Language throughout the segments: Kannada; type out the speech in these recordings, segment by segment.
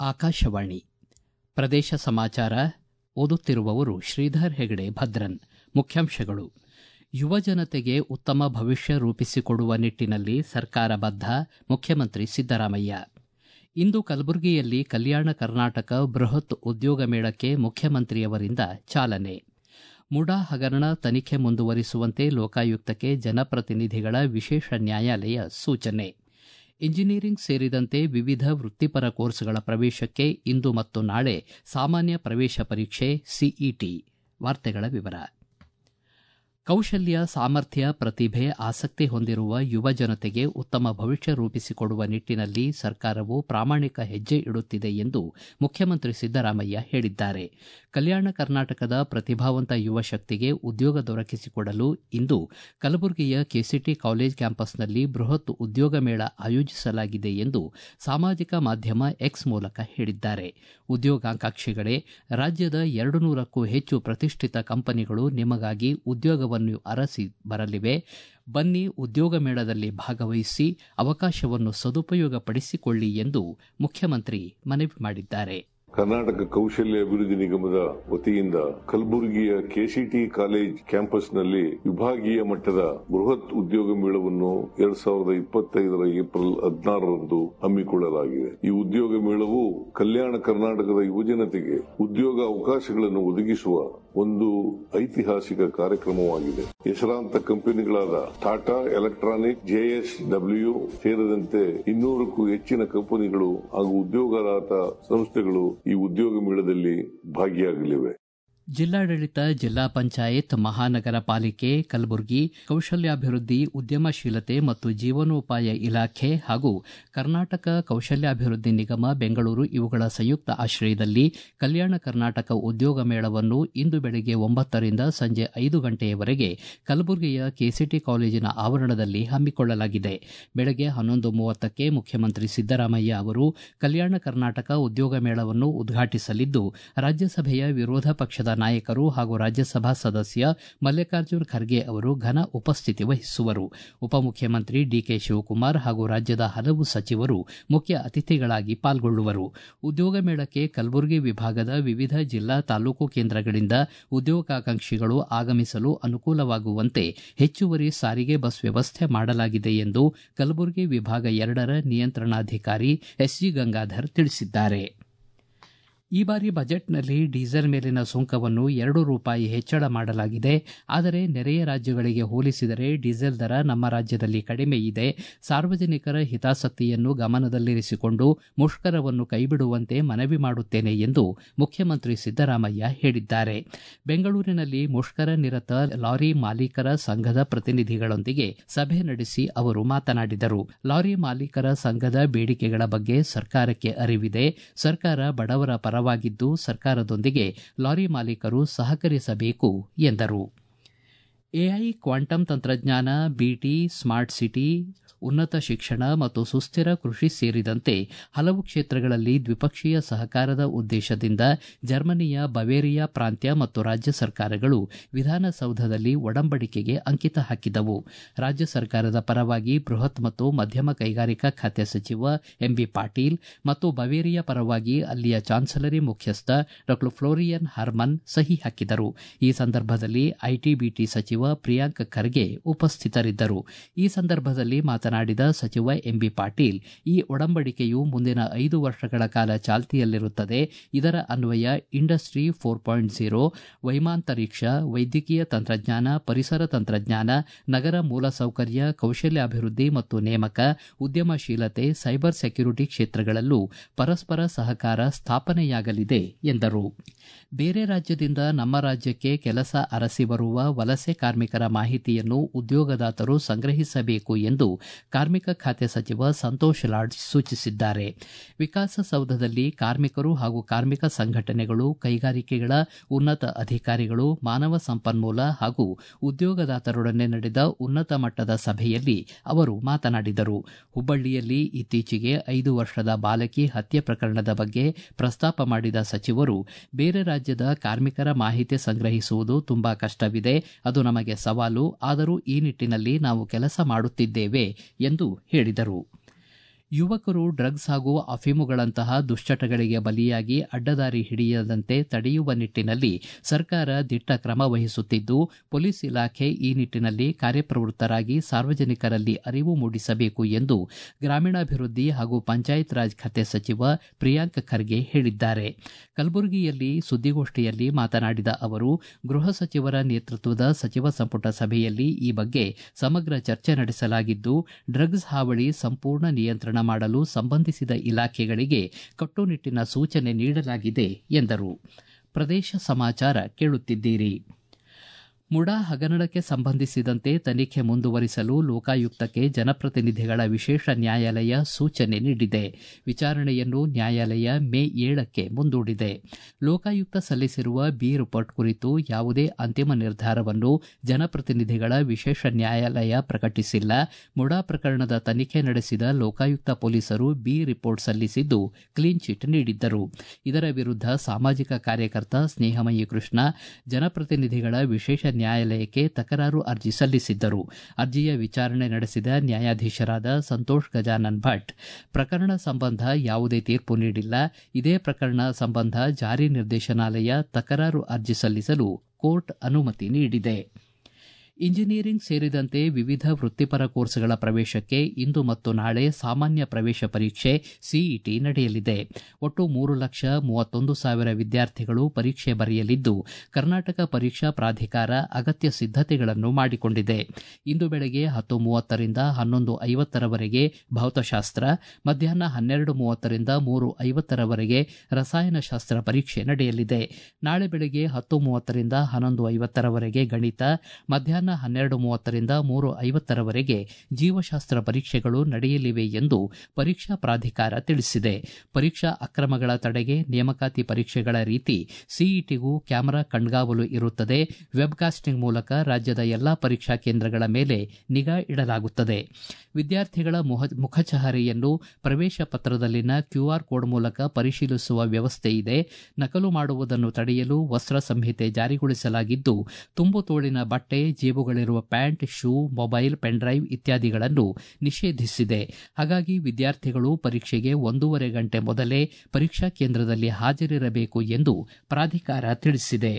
ಆಕಾಶವಾಣಿ ಪ್ರದೇಶ ಸಮಾಚಾರ ಓದುತ್ತಿರುವವರು ಶ್ರೀಧರ್ ಹೆಗಡೆ ಭದ್ರನ್ ಮುಖ್ಯಾಂಶಗಳು ಯುವ ಜನತೆಗೆ ಉತ್ತಮ ಭವಿಷ್ಯ ರೂಪಿಸಿಕೊಡುವ ನಿಟ್ಟನಲ್ಲಿ ಸರ್ಕಾರ ಬದ್ಧ ಮುಖ್ಯಮಂತ್ರಿ ಸಿದ್ದರಾಮಯ್ಯ ಇಂದು ಕಲಬುರಗಿಯಲ್ಲಿ ಕಲ್ಯಾಣ ಕರ್ನಾಟಕ ಬೃಹತ್ ಉದ್ಯೋಗ ಮೇಳಕ್ಕೆ ಮುಖ್ಯಮಂತ್ರಿಯವರಿಂದ ಚಾಲನೆ ಮುಡಾ ಹಗರಣ ತನಿಖೆ ಮುಂದುವರಿಸುವಂತೆ ಲೋಕಾಯುಕ್ತಕ್ಕೆ ಜನಪ್ರತಿನಿಧಿಗಳ ವಿಶೇಷ ನ್ಯಾಯಾಲಯ ಸೂಚನೆ ಇಂಜಿನಿಯರಿಂಗ್ ಸೇರಿದಂತೆ ವಿವಿಧ ವೃತ್ತಿಪರ ಕೋರ್ಸ್ಗಳ ಪ್ರವೇಶಕ್ಕೆ ಇಂದು ಮತ್ತು ನಾಳೆ ಸಾಮಾನ್ಯ ಪ್ರವೇಶ ಪರೀಕ್ಷೆ ಸಿಇಟಿ ವಾರ್ತೆಗಳ ವಿವರ ಕೌಶಲ್ಯ ಸಾಮರ್ಥ್ಯ ಪ್ರತಿಭೆ ಆಸಕ್ತಿ ಹೊಂದಿರುವ ಯುವ ಜನತೆಗೆ ಉತ್ತಮ ಭವಿಷ್ಯ ರೂಪಿಸಿಕೊಡುವ ನಿಟ್ಟನಲ್ಲಿ ಸರ್ಕಾರವು ಪ್ರಾಮಾಣಿಕ ಹೆಜ್ಜೆ ಇಡುತ್ತಿದೆ ಎಂದು ಮುಖ್ಯಮಂತ್ರಿ ಸಿದ್ದರಾಮಯ್ಯ ಹೇಳಿದ್ದಾರೆ ಕಲ್ಯಾಣ ಕರ್ನಾಟಕದ ಪ್ರತಿಭಾವಂತ ಯುವ ಶಕ್ತಿಗೆ ಉದ್ಯೋಗ ದೊರಕಿಸಿಕೊಡಲು ಇಂದು ಕಲಬುರಗಿಯ ಕೆಸಿಟಿ ಕಾಲೇಜ್ ಕ್ಯಾಂಪಸ್ನಲ್ಲಿ ಬೃಹತ್ ಉದ್ಯೋಗ ಮೇಳ ಆಯೋಜಿಸಲಾಗಿದೆ ಎಂದು ಸಾಮಾಜಿಕ ಮಾಧ್ಯಮ ಎಕ್ಸ್ ಮೂಲಕ ಹೇಳಿದ್ದಾರೆ ಉದ್ಯೋಗಾಕಾಂಕ್ಷಿಗಳೇ ರಾಜ್ಯದ ಎರಡು ನೂರಕ್ಕೂ ಹೆಚ್ಚು ಪ್ರತಿಷ್ಠಿತ ಕಂಪನಿಗಳು ನಿಮಗಾಗಿ ಉದ್ಯೋಗವನ್ನು ಅರಸಿ ಬರಲಿವೆ ಬನ್ನಿ ಉದ್ಯೋಗ ಮೇಳದಲ್ಲಿ ಭಾಗವಹಿಸಿ ಅವಕಾಶವನ್ನು ಸದುಪಯೋಗಪಡಿಸಿಕೊಳ್ಳಿ ಎಂದು ಮುಖ್ಯಮಂತ್ರಿ ಮನವಿ ಮಾಡಿದ್ದಾರೆ ಕರ್ನಾಟಕ ಕೌಶಲ್ಯ ಅಭಿವೃದ್ಧಿ ನಿಗಮದ ವತಿಯಿಂದ ಕಲಬುರಗಿಯ ಕೆಸಿಟಿ ಕಾಲೇಜ್ ಕ್ಯಾಂಪಸ್ನಲ್ಲಿ ವಿಭಾಗೀಯ ಮಟ್ಟದ ಬೃಹತ್ ಉದ್ಯೋಗ ಮೇಳವನ್ನು ಎರಡ್ ಸಾವಿರದ ಇಪ್ಪತ್ತೈದರ ಏಪ್ರಿಲ್ ಹದಿನಾರರಂದು ಹಮ್ಮಿಕೊಳ್ಳಲಾಗಿದೆ ಈ ಉದ್ಯೋಗ ಮೇಳವು ಕಲ್ಯಾಣ ಕರ್ನಾಟಕದ ಯುವಜನತೆಗೆ ಉದ್ಯೋಗ ಅವಕಾಶಗಳನ್ನು ಒದಗಿಸುವ ಒಂದು ಐತಿಹಾಸಿಕ ಕಾರ್ಯಕ್ರಮವಾಗಿದೆ ಹೆಸರಾಂತ ಕಂಪನಿಗಳಾದ ಟಾಟಾ ಎಲೆಕ್ಟ್ರಾನಿಕ್ ಜೆಎಸ್ ಡಬ್ಲ್ಯೂ ಸೇರಿದಂತೆ ಇನ್ನೂರಕ್ಕೂ ಹೆಚ್ಚಿನ ಕಂಪನಿಗಳು ಹಾಗೂ ಉದ್ಯೋಗದಾತ ಸಂಸ್ಥೆಗಳು ಈ ಉದ್ಯೋಗ ಮೇಳದಲ್ಲಿ ಭಾಗಿಯಾಗಲಿವೆ ಜಿಲ್ಲಾಡಳಿತ ಜಿಲ್ಲಾ ಪಂಚಾಯತ್ ಮಹಾನಗರ ಪಾಲಿಕೆ ಕಲಬುರಗಿ ಕೌಶಲ್ಯಾಭಿವೃದ್ಧಿ ಉದ್ಯಮಶೀಲತೆ ಮತ್ತು ಜೀವನೋಪಾಯ ಇಲಾಖೆ ಹಾಗೂ ಕರ್ನಾಟಕ ಕೌಶಲ್ಯಾಭಿವೃದ್ಧಿ ನಿಗಮ ಬೆಂಗಳೂರು ಇವುಗಳ ಸಂಯುಕ್ತ ಆಶ್ರಯದಲ್ಲಿ ಕಲ್ಯಾಣ ಕರ್ನಾಟಕ ಉದ್ಯೋಗ ಮೇಳವನ್ನು ಇಂದು ಬೆಳಗ್ಗೆ ಒಂಬತ್ತರಿಂದ ಸಂಜೆ ಐದು ಗಂಟೆಯವರೆಗೆ ಕಲಬುರಗಿಯ ಕೆಸಿಟಿ ಕಾಲೇಜಿನ ಆವರಣದಲ್ಲಿ ಹಮ್ಮಿಕೊಳ್ಳಲಾಗಿದೆ ಬೆಳಗ್ಗೆ ಹನ್ನೊಂದು ಮೂವತ್ತಕ್ಕೆ ಮುಖ್ಯಮಂತ್ರಿ ಸಿದ್ದರಾಮಯ್ಯ ಅವರು ಕಲ್ಯಾಣ ಕರ್ನಾಟಕ ಉದ್ಯೋಗ ಮೇಳವನ್ನು ಉದ್ಘಾಟಿಸಲಿದ್ದು ರಾಜ್ಯಸಭೆಯ ವಿರೋಧ ಪಕ್ಷದ ನಾಯಕರು ಹಾಗೂ ರಾಜ್ಯಸಭಾ ಸದಸ್ಯ ಮಲ್ಲಿಕಾರ್ಜುನ್ ಖರ್ಗೆ ಅವರು ಘನ ಉಪಸ್ಥಿತಿ ವಹಿಸುವರು ಉಪಮುಖ್ಯಮಂತ್ರಿ ಡಿಕೆ ಶಿವಕುಮಾರ್ ಹಾಗೂ ರಾಜ್ಯದ ಹಲವು ಸಚಿವರು ಮುಖ್ಯ ಅತಿಥಿಗಳಾಗಿ ಪಾಲ್ಗೊಳ್ಳುವರು ಉದ್ಯೋಗ ಮೇಳಕ್ಕೆ ಕಲಬುರಗಿ ವಿಭಾಗದ ವಿವಿಧ ಜಿಲ್ಲಾ ತಾಲೂಕು ಕೇಂದ್ರಗಳಿಂದ ಉದ್ಯೋಗಾಕಾಂಕ್ಷಿಗಳು ಆಗಮಿಸಲು ಅನುಕೂಲವಾಗುವಂತೆ ಹೆಚ್ಚುವರಿ ಸಾರಿಗೆ ಬಸ್ ವ್ಯವಸ್ಥೆ ಮಾಡಲಾಗಿದೆ ಎಂದು ಕಲಬುರಗಿ ವಿಭಾಗ ಎರಡರ ನಿಯಂತ್ರಣಾಧಿಕಾರಿ ಎಸ್ಜಿ ಗಂಗಾಧರ್ ತಿಳಿಸಿದ್ದಾರೆ ಈ ಬಾರಿ ಬಜೆಟ್ನಲ್ಲಿ ಡೀಸೆಲ್ ಮೇಲಿನ ಸುಂಕವನ್ನು ಎರಡು ರೂಪಾಯಿ ಹೆಚ್ಚಳ ಮಾಡಲಾಗಿದೆ ಆದರೆ ನೆರೆಯ ರಾಜ್ಯಗಳಿಗೆ ಹೋಲಿಸಿದರೆ ಡೀಸೆಲ್ ದರ ನಮ್ಮ ರಾಜ್ಯದಲ್ಲಿ ಕಡಿಮೆ ಇದೆ ಸಾರ್ವಜನಿಕರ ಹಿತಾಸಕ್ತಿಯನ್ನು ಗಮನದಲ್ಲಿರಿಸಿಕೊಂಡು ಮುಷ್ಕರವನ್ನು ಕೈಬಿಡುವಂತೆ ಮನವಿ ಮಾಡುತ್ತೇನೆ ಎಂದು ಮುಖ್ಯಮಂತ್ರಿ ಸಿದ್ದರಾಮಯ್ಯ ಹೇಳಿದ್ದಾರೆ ಬೆಂಗಳೂರಿನಲ್ಲಿ ಮುಷ್ಕರ ನಿರತ ಲಾರಿ ಮಾಲೀಕರ ಸಂಘದ ಪ್ರತಿನಿಧಿಗಳೊಂದಿಗೆ ಸಭೆ ನಡೆಸಿ ಅವರು ಮಾತನಾಡಿದರು ಲಾರಿ ಮಾಲೀಕರ ಸಂಘದ ಬೇಡಿಕೆಗಳ ಬಗ್ಗೆ ಸರ್ಕಾರಕ್ಕೆ ಅರಿವಿದೆ ಸರ್ಕಾರ ಬಡವರ ಪರವಾಗಿದ್ದು ಸರ್ಕಾರದೊಂದಿಗೆ ಲಾರಿ ಮಾಲೀಕರು ಸಹಕರಿಸಬೇಕು ಎಂದರು ಎಐ ಕ್ವಾಂಟಮ್ ತಂತ್ರಜ್ಞಾನ ಬಿಟಿ ಸ್ಮಾರ್ಟ್ ಸಿಟಿ ಉನ್ನತ ಶಿಕ್ಷಣ ಮತ್ತು ಸುಸ್ಥಿರ ಕೃಷಿ ಸೇರಿದಂತೆ ಹಲವು ಕ್ಷೇತ್ರಗಳಲ್ಲಿ ದ್ವಿಪಕ್ಷೀಯ ಸಹಕಾರದ ಉದ್ದೇಶದಿಂದ ಜರ್ಮನಿಯ ಬವೇರಿಯಾ ಪ್ರಾಂತ್ಯ ಮತ್ತು ರಾಜ್ಯ ಸರ್ಕಾರಗಳು ವಿಧಾನಸೌಧದಲ್ಲಿ ಒಡಂಬಡಿಕೆಗೆ ಅಂಕಿತ ಹಾಕಿದವು ರಾಜ್ಯ ಸರ್ಕಾರದ ಪರವಾಗಿ ಬೃಹತ್ ಮತ್ತು ಮಧ್ಯಮ ಕೈಗಾರಿಕಾ ಖಾತೆ ಸಚಿವ ಎಂಬಿ ಪಾಟೀಲ್ ಮತ್ತು ಬವೇರಿಯಾ ಪರವಾಗಿ ಅಲ್ಲಿಯ ಚಾನ್ಸಲರಿ ಮುಖ್ಯಸ್ಥ ಡಾ ಫ್ಲೋರಿಯನ್ ಹಾರ್ಮನ್ ಸಹಿ ಹಾಕಿದರು ಈ ಸಂದರ್ಭದಲ್ಲಿ ಐಟಿಬಿಟಿ ಸಚಿವ ಪ್ರಿಯಾಂಕ್ ಖರ್ಗೆ ಉಪಸ್ಥಿತರಿದ್ದರು ಈ ಸಂದರ್ಭದಲ್ಲಿ ಮಾತನಾಡಿದ ಸಚಿವ ಎಂಬಿ ಪಾಟೀಲ್ ಈ ಒಡಂಬಡಿಕೆಯು ಮುಂದಿನ ಐದು ವರ್ಷಗಳ ಕಾಲ ಚಾಲ್ತಿಯಲ್ಲಿರುತ್ತದೆ ಇದರ ಅನ್ವಯ ಇಂಡಸ್ಟ್ರಿ ಫೋರ್ ಪಾಯಿಂಟ್ ಝೀರೋ ವೈಮಾಂತರಿಕ್ಷ ವೈದ್ಯಕೀಯ ತಂತ್ರಜ್ಞಾನ ಪರಿಸರ ತಂತ್ರಜ್ಞಾನ ನಗರ ಮೂಲಸೌಕರ್ಯ ಕೌಶಲ್ಯಾಭಿವೃದ್ಧಿ ಮತ್ತು ನೇಮಕ ಉದ್ಯಮಶೀಲತೆ ಸೈಬರ್ ಸೆಕ್ಯುರಿಟಿ ಕ್ಷೇತ್ರಗಳಲ್ಲೂ ಪರಸ್ಪರ ಸಹಕಾರ ಸ್ಥಾಪನೆಯಾಗಲಿದೆ ಎಂದರು ಬೇರೆ ರಾಜ್ಯದಿಂದ ನಮ್ಮ ರಾಜ್ಯಕ್ಕೆ ಕೆಲಸ ಅರಸಿ ಬರುವ ವಲಸೆ ಕಾರ್ಮಿಕರ ಮಾಹಿತಿಯನ್ನು ಉದ್ಯೋಗದಾತರು ಸಂಗ್ರಹಿಸಬೇಕು ಎಂದು ಕಾರ್ಮಿಕ ಖಾತೆ ಸಚಿವ ಸಂತೋಷ್ ಲಾಡ್ ಸೂಚಿಸಿದ್ದಾರೆ ವಿಕಾಸಸೌಧದಲ್ಲಿ ಕಾರ್ಮಿಕರು ಹಾಗೂ ಕಾರ್ಮಿಕ ಸಂಘಟನೆಗಳು ಕೈಗಾರಿಕೆಗಳ ಉನ್ನತ ಅಧಿಕಾರಿಗಳು ಮಾನವ ಸಂಪನ್ಮೂಲ ಹಾಗೂ ಉದ್ಯೋಗದಾತರೊಡನೆ ನಡೆದ ಉನ್ನತ ಮಟ್ಟದ ಸಭೆಯಲ್ಲಿ ಅವರು ಮಾತನಾಡಿದರು ಹುಬ್ಬಳ್ಳಿಯಲ್ಲಿ ಇತ್ತೀಚೆಗೆ ಐದು ವರ್ಷದ ಬಾಲಕಿ ಹತ್ಯೆ ಪ್ರಕರಣದ ಬಗ್ಗೆ ಪ್ರಸ್ತಾಪ ಮಾಡಿದ ಸಚಿವರು ಬೇರೆ ರಾಜ್ಯದ ಕಾರ್ಮಿಕರ ಮಾಹಿತಿ ಸಂಗ್ರಹಿಸುವುದು ತುಂಬಾ ಕಷ್ಟವಿದೆ ಅದು ನಮಗೆ ಸವಾಲು ಆದರೂ ಈ ನಿಟ್ಟಿನಲ್ಲಿ ನಾವು ಕೆಲಸ ಮಾಡುತ್ತಿದ್ದೇವೆ ಎಂದು ಹೇಳಿದರು ಯುವಕರು ಡ್ರಗ್ಸ್ ಹಾಗೂ ಅಫೀಮುಗಳಂತಹ ದುಶ್ಚಟಗಳಿಗೆ ಬಲಿಯಾಗಿ ಅಡ್ಡದಾರಿ ಹಿಡಿಯದಂತೆ ತಡೆಯುವ ನಿಟ್ಟಿನಲ್ಲಿ ಸರ್ಕಾರ ದಿಟ್ಟ ಕ್ರಮ ವಹಿಸುತ್ತಿದ್ದು ಪೊಲೀಸ್ ಇಲಾಖೆ ಈ ನಿಟ್ಟಿನಲ್ಲಿ ಕಾರ್ಯಪ್ರವೃತ್ತರಾಗಿ ಸಾರ್ವಜನಿಕರಲ್ಲಿ ಅರಿವು ಮೂಡಿಸಬೇಕು ಎಂದು ಗ್ರಾಮೀಣಾಭಿವೃದ್ಧಿ ಹಾಗೂ ಪಂಚಾಯತ್ ರಾಜ್ ಖಾತೆ ಸಚಿವ ಪ್ರಿಯಾಂಕ್ ಖರ್ಗೆ ಹೇಳಿದ್ದಾರೆ ಕಲಬುರಗಿಯಲ್ಲಿ ಸುದ್ದಿಗೋಷ್ಠಿಯಲ್ಲಿ ಮಾತನಾಡಿದ ಅವರು ಗೃಹ ಸಚಿವರ ನೇತೃತ್ವದ ಸಚಿವ ಸಂಪುಟ ಸಭೆಯಲ್ಲಿ ಈ ಬಗ್ಗೆ ಸಮಗ್ರ ಚರ್ಚೆ ನಡೆಸಲಾಗಿದ್ದು ಡ್ರಗ್ಸ್ ಹಾವಳಿ ಸಂಪೂರ್ಣ ನಿಯಂತ್ರಣ ಮಾಡಲು ಸಂಬಂಧಿಸಿದ ಇಲಾಖೆಗಳಿಗೆ ಕಟ್ಟುನಿಟ್ಟಿನ ಸೂಚನೆ ನೀಡಲಾಗಿದೆ ಎಂದರು ಪ್ರದೇಶ ಸಮಾಚಾರ ಕೇಳುತ್ತಿದ್ದೀರಿ ಮುಡಾ ಹಗರಣಕ್ಕೆ ಸಂಬಂಧಿಸಿದಂತೆ ತನಿಖೆ ಮುಂದುವರಿಸಲು ಲೋಕಾಯುಕ್ತಕ್ಕೆ ಜನಪ್ರತಿನಿಧಿಗಳ ವಿಶೇಷ ನ್ಯಾಯಾಲಯ ಸೂಚನೆ ನೀಡಿದೆ ವಿಚಾರಣೆಯನ್ನು ನ್ಯಾಯಾಲಯ ಮೇ ಏಳಕ್ಕೆ ಮುಂದೂಡಿದೆ ಲೋಕಾಯುಕ್ತ ಸಲ್ಲಿಸಿರುವ ಬಿ ರಿಪೋರ್ಟ್ ಕುರಿತು ಯಾವುದೇ ಅಂತಿಮ ನಿರ್ಧಾರವನ್ನು ಜನಪ್ರತಿನಿಧಿಗಳ ವಿಶೇಷ ನ್ಯಾಯಾಲಯ ಪ್ರಕಟಿಸಿಲ್ಲ ಮುಡಾ ಪ್ರಕರಣದ ತನಿಖೆ ನಡೆಸಿದ ಲೋಕಾಯುಕ್ತ ಪೊಲೀಸರು ಬಿ ರಿಪೋರ್ಟ್ ಸಲ್ಲಿಸಿದ್ದು ಕ್ಲೀನ್ ಚಿಟ್ ನೀಡಿದ್ದರು ಇದರ ವಿರುದ್ಧ ಸಾಮಾಜಿಕ ಕಾರ್ಯಕರ್ತ ಸ್ನೇಹಮಯಿ ಕೃಷ್ಣ ಜನಪ್ರತಿನಿಧಿಗಳ ವಿಶೇಷ ನ್ಯಾಯಾಲಯಕ್ಕೆ ತಕರಾರು ಅರ್ಜಿ ಸಲ್ಲಿಸಿದ್ದರು ಅರ್ಜಿಯ ವಿಚಾರಣೆ ನಡೆಸಿದ ನ್ಯಾಯಾಧೀಶರಾದ ಸಂತೋಷ್ ಗಜಾನನ್ ಭಟ್ ಪ್ರಕರಣ ಸಂಬಂಧ ಯಾವುದೇ ತೀರ್ಪು ನೀಡಿಲ್ಲ ಇದೇ ಪ್ರಕರಣ ಸಂಬಂಧ ಜಾರಿ ನಿರ್ದೇಶನಾಲಯ ತಕರಾರು ಅರ್ಜಿ ಸಲ್ಲಿಸಲು ಕೋರ್ಟ್ ಅನುಮತಿ ನೀಡಿದೆ ಇಂಜಿನಿಯರಿಂಗ್ ಸೇರಿದಂತೆ ವಿವಿಧ ವೃತ್ತಿಪರ ಕೋರ್ಸ್ಗಳ ಪ್ರವೇಶಕ್ಕೆ ಇಂದು ಮತ್ತು ನಾಳೆ ಸಾಮಾನ್ಯ ಪ್ರವೇಶ ಪರೀಕ್ಷೆ ಸಿಇಟಿ ನಡೆಯಲಿದೆ ಒಟ್ಟು ಮೂರು ಲಕ್ಷ ಮೂವತ್ತೊಂದು ಸಾವಿರ ವಿದ್ಯಾರ್ಥಿಗಳು ಪರೀಕ್ಷೆ ಬರೆಯಲಿದ್ದು ಕರ್ನಾಟಕ ಪರೀಕ್ಷಾ ಪ್ರಾಧಿಕಾರ ಅಗತ್ಯ ಸಿದ್ದತೆಗಳನ್ನು ಮಾಡಿಕೊಂಡಿದೆ ಇಂದು ಬೆಳಗ್ಗೆ ಹತ್ತು ಮೂವತ್ತರಿಂದ ಹನ್ನೊಂದು ಐವತ್ತರವರೆಗೆ ಭೌತಶಾಸ್ತ್ರ ಮಧ್ಯಾಹ್ನ ಹನ್ನೆರಡು ಮೂವತ್ತರಿಂದ ಮೂರು ಐವತ್ತರವರೆಗೆ ರಸಾಯನಶಾಸ್ತ್ರ ಪರೀಕ್ಷೆ ನಡೆಯಲಿದೆ ನಾಳೆ ಬೆಳಗ್ಗೆ ಹತ್ತು ಮೂವತ್ತರಿಂದ ಹನ್ನೊಂದು ಐವತ್ತರವರೆಗೆ ಗಣಿತ ಮಧ್ಯಾಹ್ನ ಹನ್ನೆರಡು ಮೂವತ್ತರಿಂದ ಮೂರು ಐವತ್ತರವರೆಗೆ ಜೀವಶಾಸ್ತ್ರ ಪರೀಕ್ಷೆಗಳು ನಡೆಯಲಿವೆ ಎಂದು ಪರೀಕ್ಷಾ ಪ್ರಾಧಿಕಾರ ತಿಳಿಸಿದೆ ಪರೀಕ್ಷಾ ಅಕ್ರಮಗಳ ತಡೆಗೆ ನೇಮಕಾತಿ ಪರೀಕ್ಷೆಗಳ ರೀತಿ ಸಿಇಟಿಗೂ ಕ್ಯಾಮೆರಾ ಕಣ್ಗಾವಲು ಇರುತ್ತದೆ ವೆಬ್ಕಾಸ್ಟಿಂಗ್ ಮೂಲಕ ರಾಜ್ಯದ ಎಲ್ಲಾ ಪರೀಕ್ಷಾ ಕೇಂದ್ರಗಳ ಮೇಲೆ ನಿಗಾ ಇಡಲಾಗುತ್ತದೆ ವಿದ್ಯಾರ್ಥಿಗಳ ಮುಖಚಹರೆಯನ್ನು ಪ್ರವೇಶ ಪತ್ರದಲ್ಲಿನ ಕ್ಯೂಆರ್ ಕೋಡ್ ಮೂಲಕ ಪರಿಶೀಲಿಸುವ ವ್ಯವಸ್ಥೆ ಇದೆ ನಕಲು ಮಾಡುವುದನ್ನು ತಡೆಯಲು ವಸ್ತ್ರ ಸಂಹಿತೆ ಜಾರಿಗೊಳಿಸಲಾಗಿದ್ದು ತುಂಬು ತೋಳಿನ ಬಟ್ಟೆ ಜೇಬುಗಳಿರುವ ಪ್ಯಾಂಟ್ ಶೂ ಮೊಬೈಲ್ ಪೆನ್ಡ್ರೈವ್ ಇತ್ಯಾದಿಗಳನ್ನು ನಿಷೇಧಿಸಿದೆ ಹಾಗಾಗಿ ವಿದ್ಯಾರ್ಥಿಗಳು ಪರೀಕ್ಷೆಗೆ ಒಂದೂವರೆ ಗಂಟೆ ಮೊದಲೇ ಪರೀಕ್ಷಾ ಕೇಂದ್ರದಲ್ಲಿ ಹಾಜರಿರಬೇಕು ಎಂದು ಪ್ರಾಧಿಕಾರ ತಿಳಿಸಿದೆ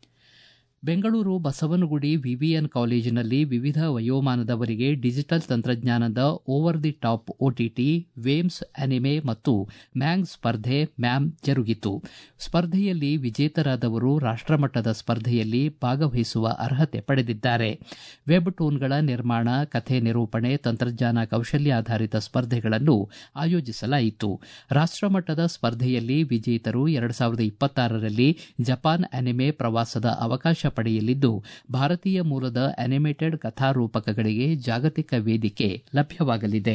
ಬೆಂಗಳೂರು ಬಸವನಗುಡಿ ವಿವಿಎನ್ ಕಾಲೇಜಿನಲ್ಲಿ ವಿವಿಧ ವಯೋಮಾನದವರಿಗೆ ಡಿಜಿಟಲ್ ತಂತ್ರಜ್ಞಾನದ over the top O T T games anime ಮತ್ತು ಮ್ಯಾಂಗ್ ಸ್ಪರ್ಧೆ ಮ್ಯಾಮ್ ಜರುಗಿತು ಸ್ಪರ್ಧೆಯಲ್ಲಿ ವಿಜೇತರಾದವರು ರಾಷ್ಟಮಟ್ಟದ ಸ್ಪರ್ಧೆಯಲ್ಲಿ ಭಾಗವಹಿಸುವ ಅರ್ಹತೆ ಪಡೆದಿದ್ದಾರೆ ವೆಬ್ ಟೂನ್ಗಳ ನಿರ್ಮಾಣ ಕಥೆ ನಿರೂಪಣೆ ತಂತ್ರಜ್ಞಾನ ಕೌಶಲ್ಯಾಧಾರಿತ ಸ್ಪರ್ಧೆಗಳನ್ನು ಆಯೋಜಿಸಲಾಯಿತು ರಾಷ್ಟಮಟ್ಟದ ಸ್ಪರ್ಧೆಯಲ್ಲಿ ವಿಜೇತರು ಎರಡು ಸಾವಿರದ ಇಪ್ಪತ್ತಾರರಲ್ಲಿ ಜಪಾನ್ ಅನಿಮೆ ಪ್ರವಾಸದ ಅವಕಾಶ ಪಡೆಯಲಿದ್ದು ಭಾರತೀಯ ಮೂಲದ ಅನಿಮೇಟೆಡ್ ಕಥಾರೂಪಕಗಳಿಗೆ ಜಾಗತಿಕ ವೇದಿಕೆ ಲಭ್ಯವಾಗಲಿದೆ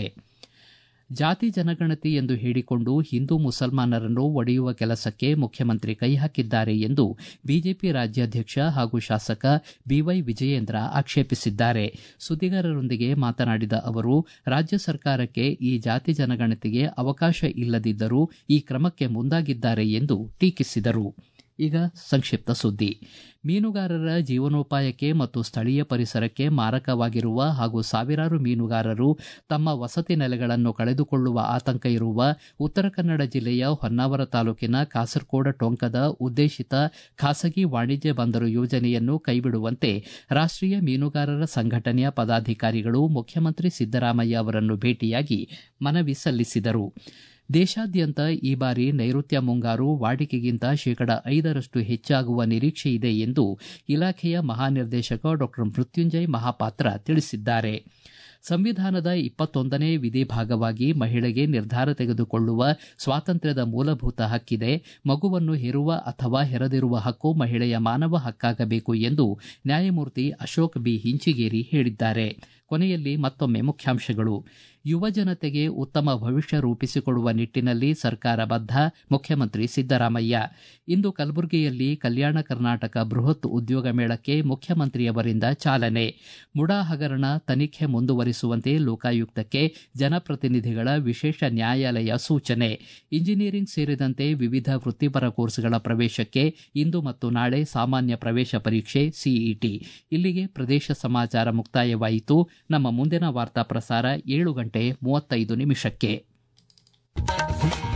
ಜಾತಿ ಜನಗಣತಿ ಎಂದು ಹೇಳಿಕೊಂಡು ಹಿಂದೂ ಮುಸಲ್ಮಾನರನ್ನು ಒಡೆಯುವ ಕೆಲಸಕ್ಕೆ ಮುಖ್ಯಮಂತ್ರಿ ಕೈ ಹಾಕಿದ್ದಾರೆ ಎಂದು ಬಿಜೆಪಿ ರಾಜ್ಯಾಧ್ಯಕ್ಷ ಹಾಗೂ ಶಾಸಕ ಬಿವೈ ವಿಜಯೇಂದ್ರ ಆಕ್ಷೇಪಿಸಿದ್ದಾರೆ ಸುದ್ದಿಗಾರರೊಂದಿಗೆ ಮಾತನಾಡಿದ ಅವರು ರಾಜ್ಯ ಸರ್ಕಾರಕ್ಕೆ ಈ ಜಾತಿ ಜನಗಣತಿಗೆ ಅವಕಾಶ ಇಲ್ಲದಿದ್ದರೂ ಈ ಕ್ರಮಕ್ಕೆ ಮುಂದಾಗಿದ್ದಾರೆ ಎಂದು ಟೀಕಿಸಿದರು ಈಗ ಸಂಕ್ಷಿಪ್ತ ಸುದ್ದಿ ಮೀನುಗಾರರ ಜೀವನೋಪಾಯಕ್ಕೆ ಮತ್ತು ಸ್ಥಳೀಯ ಪರಿಸರಕ್ಕೆ ಮಾರಕವಾಗಿರುವ ಹಾಗೂ ಸಾವಿರಾರು ಮೀನುಗಾರರು ತಮ್ಮ ವಸತಿ ನೆಲೆಗಳನ್ನು ಕಳೆದುಕೊಳ್ಳುವ ಆತಂಕ ಇರುವ ಉತ್ತರ ಕನ್ನಡ ಜಿಲ್ಲೆಯ ಹೊನ್ನಾವರ ತಾಲೂಕಿನ ಕಾಸರಕೋಡ ಟೊಂಕದ ಉದ್ದೇಶಿತ ಖಾಸಗಿ ವಾಣಿಜ್ಯ ಬಂದರು ಯೋಜನೆಯನ್ನು ಕೈಬಿಡುವಂತೆ ರಾಷ್ಟೀಯ ಮೀನುಗಾರರ ಸಂಘಟನೆಯ ಪದಾಧಿಕಾರಿಗಳು ಮುಖ್ಯಮಂತ್ರಿ ಸಿದ್ದರಾಮಯ್ಯ ಅವರನ್ನು ಭೇಟಿಯಾಗಿ ಮನವಿ ಸಲ್ಲಿಸಿದರು ದೇಶಾದ್ಯಂತ ಈ ಬಾರಿ ನೈಋತ್ಯ ಮುಂಗಾರು ವಾಡಿಕೆಗಿಂತ ಶೇಕಡ ಐದರಷ್ಟು ಹೆಚ್ಚಾಗುವ ನಿರೀಕ್ಷೆ ಇದೆ ಎಂದು ಇಲಾಖೆಯ ಮಹಾನಿರ್ದೇಶಕ ಡಾಕ್ಟರ್ ಮೃತ್ಯುಂಜಯ ಮಹಾಪಾತ್ರ ತಿಳಿಸಿದ್ದಾರೆ ಸಂವಿಧಾನದ ಇಪ್ಪತ್ತೊಂದನೇ ವಿಧಿ ಭಾಗವಾಗಿ ಮಹಿಳೆಗೆ ನಿರ್ಧಾರ ತೆಗೆದುಕೊಳ್ಳುವ ಸ್ವಾತಂತ್ರ್ಯದ ಮೂಲಭೂತ ಹಕ್ಕಿದೆ ಮಗುವನ್ನು ಹೆರುವ ಅಥವಾ ಹೆರದಿರುವ ಹಕ್ಕು ಮಹಿಳೆಯ ಮಾನವ ಹಕ್ಕಾಗಬೇಕು ಎಂದು ನ್ಯಾಯಮೂರ್ತಿ ಅಶೋಕ್ ಬಿ ಹಿಂಚಿಗೇರಿ ಹೇಳಿದ್ದಾರೆ ಕೊನೆಯಲ್ಲಿ ಮತ್ತೊಮ್ಮೆ ಮುಖ್ಯಾಂಶಗಳು ಯುವ ಜನತೆಗೆ ಉತ್ತಮ ಭವಿಷ್ಯ ರೂಪಿಸಿಕೊಡುವ ನಿಟ್ಟಿನಲ್ಲಿ ಸರ್ಕಾರ ಬದ್ಧ ಮುಖ್ಯಮಂತ್ರಿ ಸಿದ್ದರಾಮಯ್ಯ ಇಂದು ಕಲಬುರಗಿಯಲ್ಲಿ ಕಲ್ಯಾಣ ಕರ್ನಾಟಕ ಬೃಹತ್ ಉದ್ಯೋಗ ಮೇಳಕ್ಕೆ ಮುಖ್ಯಮಂತ್ರಿಯವರಿಂದ ಚಾಲನೆ ಮುಡಾ ಹಗರಣ ತನಿಖೆ ಮುಂದುವರಿಸುವಂತೆ ಲೋಕಾಯುಕ್ತಕ್ಕೆ ಜನಪ್ರತಿನಿಧಿಗಳ ವಿಶೇಷ ನ್ಯಾಯಾಲಯ ಸೂಚನೆ ಇಂಜಿನಿಯರಿಂಗ್ ಸೇರಿದಂತೆ ವಿವಿಧ ವೃತ್ತಿಪರ ಕೋರ್ಸ್ಗಳ ಪ್ರವೇಶಕ್ಕೆ ಇಂದು ಮತ್ತು ನಾಳೆ ಸಾಮಾನ್ಯ ಪ್ರವೇಶ ಪರೀಕ್ಷೆ ಸಿಇಟಿ ಇಲ್ಲಿಗೆ ಪ್ರದೇಶ ಸಮಾಚಾರ ಮುಕ್ತಾಯವಾಯಿತು ನಮ್ಮ ಮುಂದಿನ ವಾರ್ತಾ ಪ್ರಸಾರ ಏಳು ಗಂಟೆ ಮೂವತ್ತೈದು ನಿಮಿಷಕ್ಕೆ ಮುಕ್ತಾಯವಾಯಿತು